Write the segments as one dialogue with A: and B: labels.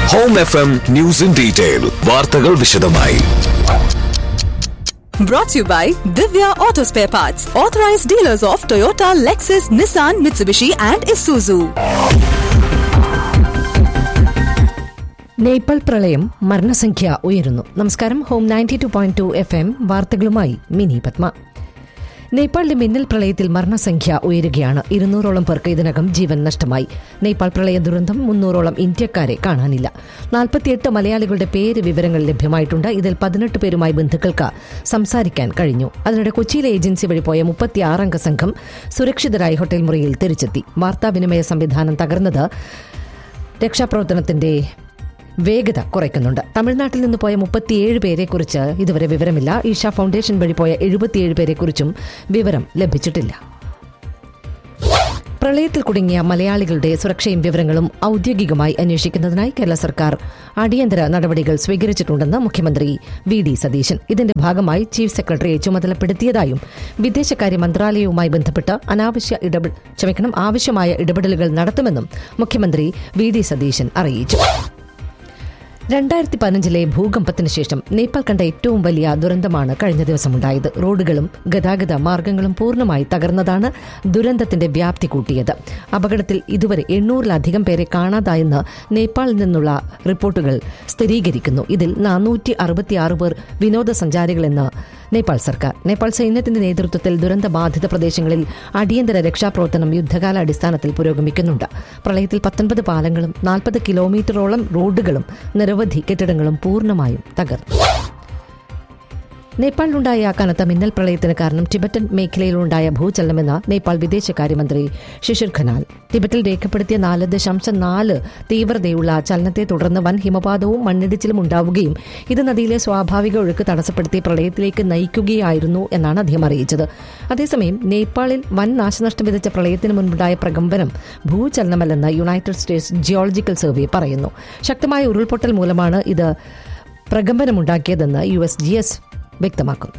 A: Home F M news in detail വാർത്തകൾ വിശദമായി
B: Brought to you by Divya Auto Spare Parts, authorized dealers of Toyota, Lexus, Nissan, Mitsubishi, and Isuzu.
C: Nepal പ്രളയം മരണസംഖ്യ ഉയരുന്നു നമസ്കാരം home ninety two point two F M വാർത്തകളുമായി മിനി പത്മ നേപ്പാളിലെ മിന്നൽ പ്രളയത്തിൽ മരണസംഖ്യ ഉയരുകയാണ് ഇരുന്നൂറോളം പേർക്ക് ഇതിനകം ജീവൻ നഷ്ടമായി നേപ്പാൾ പ്രളയ ദുരന്തം മുന്നൂറോളം ഇന്ത്യക്കാരെ കാണാനില്ല നാൽപ്പത്തിയെട്ട് മലയാളികളുടെ പേര് വിവരങ്ങൾ ലഭ്യമായിട്ടുണ്ട് ഇതിൽ പതിനെട്ട് പേരുമായി ബന്ധുക്കൾക്ക് സംസാരിക്കാൻ കഴിഞ്ഞു അതിനിടെ കൊച്ചിയിലെ ഏജൻസി വഴി പോയ മുപ്പത്തിയാറംഗ സംഘം സുരക്ഷിതരായി ഹോട്ടൽ മുറിയിൽ തിരിച്ചെത്തി വാർത്താവിനിമയ സംവിധാനം തകർന്നത് രക്ഷാപ്രവർത്തനത്തിന്റെ വേഗത കുറയ്ക്കുന്നുണ്ട് തമിഴ്നാട്ടിൽ നിന്ന് പോയ മുപ്പത്തിയേഴ് പേരെക്കുറിച്ച് ഇതുവരെ വിവരമില്ല ഈഷ ഫൗണ്ടേഷൻ വഴി പോയ എഴുപത്തിയേഴ് പേരെക്കുറിച്ചും വിവരം ലഭിച്ചിട്ടില്ല പ്രളയത്തിൽ കുടുങ്ങിയ മലയാളികളുടെ സുരക്ഷയും വിവരങ്ങളും ഔദ്യോഗികമായി അന്വേഷിക്കുന്നതിനായി കേരള സർക്കാർ അടിയന്തര നടപടികൾ സ്വീകരിച്ചിട്ടുണ്ടെന്ന് മുഖ്യമന്ത്രി വി ഡി സതീശൻ ഇതിന്റെ ഭാഗമായി ചീഫ് സെക്രട്ടറിയെ ചുമതലപ്പെടുത്തിയതായും വിദേശകാര്യ മന്ത്രാലയവുമായി ബന്ധപ്പെട്ട് അനാവശ്യ ഇടപെ ക്ഷമിക്കണം ആവശ്യമായ ഇടപെടലുകൾ നടത്തുമെന്നും മുഖ്യമന്ത്രി വി ഡി സതീശൻ അറിയിച്ചു രണ്ടായിരത്തി പതിനഞ്ചിലെ ഭൂകമ്പത്തിന് ശേഷം നേപ്പാൾ കണ്ട ഏറ്റവും വലിയ ദുരന്തമാണ് കഴിഞ്ഞ ദിവസം ഉണ്ടായത് റോഡുകളും ഗതാഗത മാർഗങ്ങളും പൂർണ്ണമായി തകർന്നതാണ് ദുരന്തത്തിന്റെ വ്യാപ്തി കൂട്ടിയത് അപകടത്തിൽ ഇതുവരെ എണ്ണൂറിലധികം പേരെ കാണാതായെന്ന് നേപ്പാളിൽ നിന്നുള്ള റിപ്പോർട്ടുകൾ സ്ഥിരീകരിക്കുന്നു ഇതിൽ നാനൂറ്റി അറുപത്തിയാറ് പേർ വിനോദസഞ്ചാരികളെന്ന് നേപ്പാൾ സർക്കാർ നേപ്പാൾ സൈന്യത്തിന്റെ നേതൃത്വത്തിൽ ദുരന്തബാധിത പ്രദേശങ്ങളിൽ അടിയന്തര രക്ഷാപ്രവർത്തനം യുദ്ധകാല അടിസ്ഥാനത്തിൽ പുരോഗമിക്കുന്നുണ്ട് പ്രളയത്തിൽ പത്തൊൻപത് പാലങ്ങളും നാൽപ്പത് കിലോമീറ്ററോളം റോഡുകളും നിരവധി കെട്ടിടങ്ങളും പൂർണ്ണമായും തകർന്നു നേപ്പാളിലുണ്ടായ കനത്ത മിന്നൽ പ്രളയത്തിന് കാരണം ടിബറ്റൻ മേഖലയിലുണ്ടായ ഭൂചലനമെന്ന് നേപ്പാൾ വിദേശകാര്യമന്ത്രി ശിശിർ ഖനാൽ ടിബറ്റിൽ രേഖപ്പെടുത്തിയ നാല് ദശാംശം നാല് തീവ്രതയുള്ള ചലനത്തെ തുടർന്ന് വൻ ഹിമപാതവും മണ്ണിടിച്ചിലും ഉണ്ടാവുകയും ഇത് നദിയിലെ സ്വാഭാവിക ഒഴുക്ക് തടസ്സപ്പെടുത്തി പ്രളയത്തിലേക്ക് നയിക്കുകയായിരുന്നു എന്നാണ് അദ്ദേഹം അറിയിച്ചത് അതേസമയം നേപ്പാളിൽ വൻ നാശനഷ്ടം വിതച്ച പ്രളയത്തിന് മുൻപുണ്ടായ പ്രകമ്പനം ഭൂചലനമല്ലെന്ന് യുണൈറ്റഡ് സ്റ്റേറ്റ്സ് ജിയോളജിക്കൽ സർവേ പറയുന്നു ശക്തമായ ഉരുൾപൊട്ടൽ മൂലമാണ് ഇത് പ്രകമ്പനമുണ്ടാക്കിയതെന്ന് യു എസ് ജി എസ് വ്യക്തമാക്കുന്നു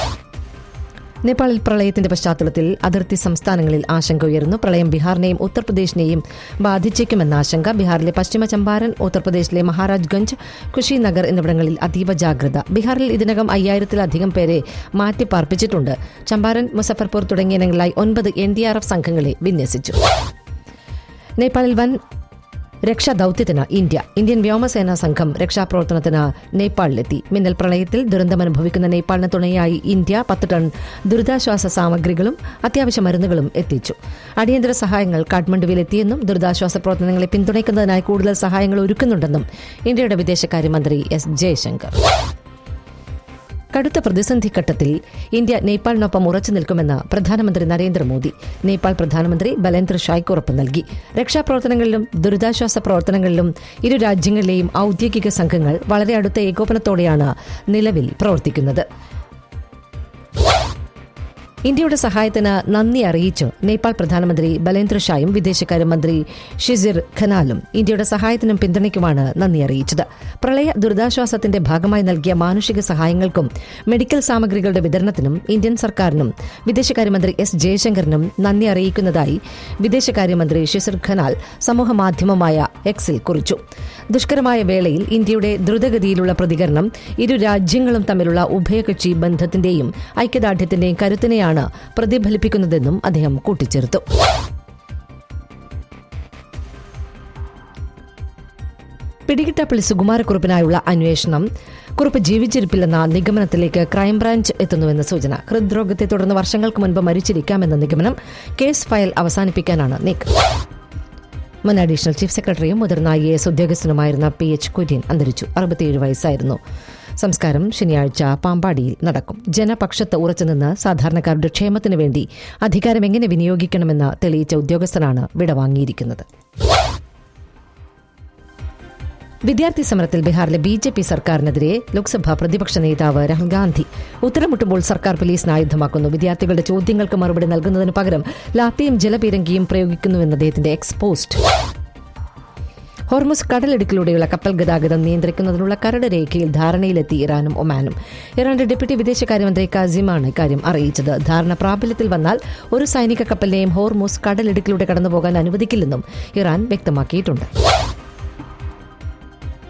C: നേപ്പാളിൽ പ്രളയത്തിന്റെ പശ്ചാത്തലത്തിൽ അതിർത്തി സംസ്ഥാനങ്ങളിൽ ആശങ്ക ഉയർന്നു പ്രളയം ബീഹാറിനെയും ഉത്തർപ്രദേശിനെയും ബാധിച്ചേക്കുമെന്ന ആശങ്ക ബീഹാറിലെ പശ്ചിമ ചമ്പാരൻ ഉത്തർപ്രദേശിലെ മഹാരാജ്ഗഞ്ച് കുഷിനഗർ എന്നിവിടങ്ങളിൽ അതീവ ജാഗ്രത ബീഹാറിൽ ഇതിനകം അയ്യായിരത്തിലധികം പേരെ മാറ്റിപ്പാർപ്പിച്ചിട്ടുണ്ട് ചമ്പാരൻ മുസഫർപൂർ തുടങ്ങിയിടങ്ങളിലായി ഒൻപത് എൻ ഡി ആർ എഫ് സംഘങ്ങളെ വിന്യസിച്ചു നേപ്പാളിൽ വൻ രക്ഷാദൌത്യത്തിന് ഇന്ത്യ ഇന്ത്യൻ വ്യോമസേനാ സംഘം രക്ഷാപ്രവർത്തനത്തിന് നേപ്പാളിലെത്തി മിന്നൽ പ്രളയത്തിൽ ദുരന്തമനുഭവിക്കുന്ന നേപ്പാളിന് തുണയായി ഇന്ത്യ പത്ത് ടൺ ദുരിതാശ്വാസ സാമഗ്രികളും അത്യാവശ്യ മരുന്നുകളും എത്തിച്ചു അടിയന്തര സഹായങ്ങൾ കാഠ്മണ്ഡുവിലെത്തിയെന്നും ദുരിതാശ്വാസ പ്രവർത്തനങ്ങളെ പിന്തുണയ്ക്കുന്നതിനായി കൂടുതൽ സഹായങ്ങൾ ഒരുക്കുന്നുണ്ടെന്നും ഇന്ത്യയുടെ വിദേശകാര്യമന്ത്രി എസ് ജയശങ്കർ കടുത്ത പ്രതിസന്ധി ഘട്ടത്തിൽ ഇന്ത്യ നേപ്പാളിനൊപ്പം ഉറച്ചു നിൽക്കുമെന്ന് പ്രധാനമന്ത്രി നരേന്ദ്രമോദി നേപ്പാൾ പ്രധാനമന്ത്രി ബലേന്ദ്ര ഷായ്ക്ക് ഉറപ്പ് നൽകി രക്ഷാപ്രവർത്തനങ്ങളിലും ദുരിതാശ്വാസ പ്രവർത്തനങ്ങളിലും ഇരു രാജ്യങ്ങളിലെയും ഔദ്യോഗിക സംഘങ്ങൾ വളരെ അടുത്ത ഏകോപനത്തോടെയാണ് നിലവിൽ പ്രവർത്തിക്കുന്നത് ഇന്ത്യയുടെ സഹായത്തിന് നന്ദി അറിയിച്ചു നേപ്പാൾ പ്രധാനമന്ത്രി ബലേന്ദ്ര ഷായും വിദേശകാര്യമന്ത്രി ഷിസിർ ഖനാലും ഇന്ത്യയുടെ സഹായത്തിനും പിന്തുണയ്ക്കുമാണ് നന്ദി അറിയിച്ചത് പ്രളയ ദുരിതാശ്വാസത്തിന്റെ ഭാഗമായി നൽകിയ മാനുഷിക സഹായങ്ങൾക്കും മെഡിക്കൽ സാമഗ്രികളുടെ വിതരണത്തിനും ഇന്ത്യൻ സർക്കാരിനും വിദേശകാര്യമന്ത്രി എസ് ജയശങ്കറിനും നന്ദി അറിയിക്കുന്നതായി വിദേശകാര്യമന്ത്രി ഷിസിർ ഖനാൽ സമൂഹമാധ്യമമായ എക്സിൽ കുറിച്ചു ദുഷ്കരമായ വേളയിൽ ഇന്ത്യയുടെ ദ്രുതഗതിയിലുള്ള പ്രതികരണം ഇരു രാജ്യങ്ങളും തമ്മിലുള്ള ഉഭയകക്ഷി ബന്ധത്തിന്റെയും ഐക്യദാർഢ്യത്തിന്റെയും കരുത്തിനെയാണ് പ്രതിഫലിപ്പിക്കുന്നതെന്നും അദ്ദേഹം കൂട്ടിച്ചേർത്തു പിടികിട്ടാപ്പള്ളി സുകുമാരക്കുറുപ്പിനായുള്ള അന്വേഷണം കുറുപ്പ് ജീവിച്ചിരിപ്പില്ലെന്ന നിഗമനത്തിലേക്ക് ക്രൈംബ്രാഞ്ച് എത്തുന്നുവെന്ന സൂചന ഹൃദ്രോഗത്തെ തുടർന്ന് വർഷങ്ങൾക്ക് മുൻപ് മരിച്ചിരിക്കാമെന്ന നിഗമനം കേസ് ഫയൽ അവസാനിപ്പിക്കാനാണ് നീക്കം മുൻ അഡീഷണൽ ചീഫ് സെക്രട്ടറിയും മുതിർന്ന ഐ എ എസ് ഉദ്യോഗസ്ഥനുമായിരുന്ന പി എച്ച് കുര്യൻ അന്തരിച്ചു അറുപത്തിയേഴ് വയസ്സായിരുന്നു സംസ്കാരം ശനിയാഴ്ച പാമ്പാടിയിൽ നടക്കും ജനപക്ഷത്ത് ഉറച്ചുനിന്ന് സാധാരണക്കാരുടെ ക്ഷേമത്തിനു വേണ്ടി അധികാരം എങ്ങനെ വിനിയോഗിക്കണമെന്ന് തെളിയിച്ച ഉദ്യോഗസ്ഥനാണ് വിടവാങ്ങിയിരിക്കുന്നത് വിദ്യാർത്ഥി സമരത്തിൽ ബീഹാറിലെ ബി ജെ പി സർക്കാരിനെതിരെ ലോക്സഭാ പ്രതിപക്ഷ നേതാവ് രാഹുൽ ഗാന്ധി ഉത്തരമുട്ടുമ്പോൾ സർക്കാർ പോലീസിന് ആയുധമാക്കുന്നു വിദ്യാർത്ഥികളുടെ ചോദ്യങ്ങൾക്ക് മറുപടി നൽകുന്നതിന് പകരം ലാത്തിയും ജലപീരങ്കിയും പ്രയോഗിക്കുന്നുവെന്ന് അദ്ദേഹത്തിന്റെ എക്സ്പോസ്റ്റ് ഹോർമുസ് കടലിടുക്കിലൂടെയുള്ള കപ്പൽ ഗതാഗതം നിയന്ത്രിക്കുന്നതിനുള്ള കരട് രേഖയിൽ ധാരണയിലെത്തി ഇറാനും ഒമാനും ഇറാന്റെ ഡെപ്യൂട്ടി വിദേശകാര്യമന്ത്രി കാസിമാണ് ഇക്കാര്യം അറിയിച്ചത് ധാരണ പ്രാബല്യത്തിൽ വന്നാൽ ഒരു സൈനിക കപ്പലിനെയും ഹോർമുസ് കടലിടുക്കിലൂടെ കടന്നുപോകാൻ അനുവദിക്കില്ലെന്നും ഇറാൻ വ്യക്തമാക്കിയിട്ടുണ്ട്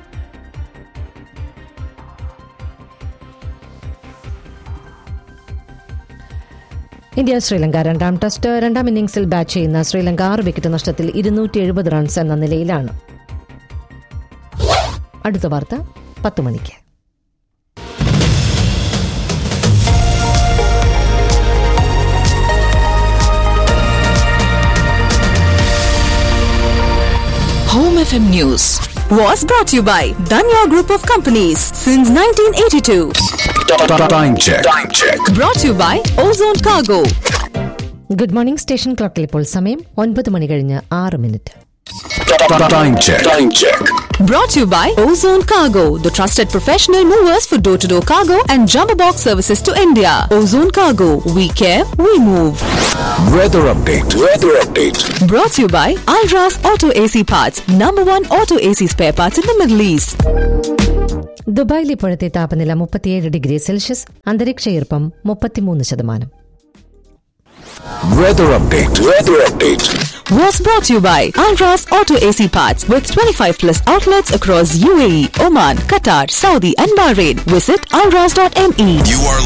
C: ഇന്ത്യ ശ്രീലങ്ക രണ്ടാം ടെസ്റ്റ് രണ്ടാം ഇന്നിംഗ്സിൽ ബാറ്റ് ചെയ്യുന്ന ശ്രീലങ്ക ആറ് വിക്കറ്റ് നഷ്ടത്തിൽ ഇരുന്നൂറ്റി എഴുപത് റൺസ് എന്ന നിലയിലാണ് അടുത്ത വാർത്ത പത്ത് മണിക്ക്
B: Home FM News was brought to you by Danya Group of Companies since 1982.
A: Time check. Time check.
B: Brought to you by Ozone Cargo.
C: Good morning station ക്ലോക്കിൽ ഇപ്പോൾ സമയം ഒൻപത് മണി കഴിഞ്ഞ് ആറ് minute
A: Time check. Time check.
B: Brought to you by Ozone Cargo, the trusted professional movers for door to door cargo and jumbo box services to India. Ozone Cargo, we care, we move.
A: Weather update. Weather update.
B: Brought to you by Alras Auto AC Parts, number one auto AC spare parts in the Middle East.
C: ദുബായിൽ ഇപ്പോഴത്തെ താപനില മുപ്പത്തിയേഴ് degree Celsius അന്തരീക്ഷ ഈർപ്പം മുപ്പത്തിമൂന്ന് ശതമാനം
A: Weather update. Weather update.
B: Was brought to you by Alras Auto AC Parts with 25 plus outlets across UAE, Oman, Qatar, Saudi, and Bahrain. Visit alras.me.
D: You are